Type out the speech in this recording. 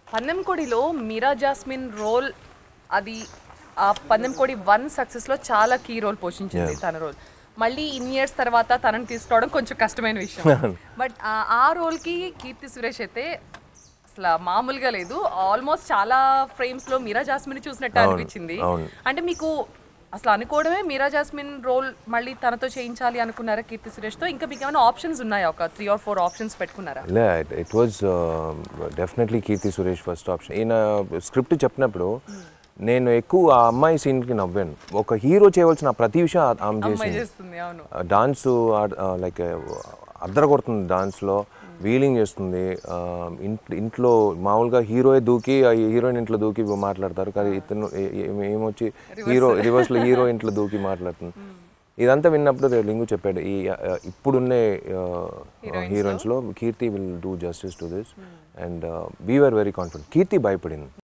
పందెంకోడిలో మీరా jasmine role అది ఆ పందెంకోడి one success లో చాలా కీ రోల్ పోషించింది తన రోల్ మళ్ళీ ఇన్ ఇయర్స్ తర్వాత తనని తీసుకురావడం కొంచెం కష్టమైన విషయం బట్ ఆ రోల్ కి కీర్తి సురేష్ అయితే అసలు మామూలుగా లేదు ఆల్మోస్ట్ చాలా ఫ్రేమ్స్ లో మీరా జాస్మిన్ చూసినట్టు అనిపించింది అవును. అంటే మీకు అసలు అనుకోవడమే మీరా జాస్మిన్ రోల్ మళ్ళీ తనతో చేయించాలి అనుకున్నారా కీర్తి సురేష్ తో ఇంకా మీకు ఏమైనా ఆప్షన్స్ ఉన్నాయా ఒక త్రీ ఆర్ ఫోర్ ఆప్షన్స్ పెట్టుకున్నారా లే it was definitely Keerthy Suresh first option ఈయన స్క్రిప్ట్ చెప్పినప్పుడు నేను ఎక్కువ ఆ అమ్మాయి సీన్కి నవ్వాను ఒక హీరో చేయవలసిన ప్రతి విషయం ఆ- ఆమె అమ్మాయి చేసింది చేస్తుంది అవును డాన్స్ లైక్ అద్దర కొడుతుంది డాన్స్లో వీలింగ్ చేస్తుంది ఆ, ఇంట్- ఇంట్లో మామూలుగా హీరోయే దూకి ఆ హీరోయిన్ ఇంట్లో దూకి మాట్లాడతారు కానీ ఇతను ఏ- ఏ- ఏమొచ్చి హీరో రివర్స్లో హీరో ఇంట్లో దూకి మాట్లాడుతుంది ఇదంతా విన్నప్పుడు రే- లింగు చెప్పాడు ఈ ఆ, ఇప్పుడున్నే హీరోయిన్స్లో Keerthy will do justice to this and we are very confident Keerthy భయపడింది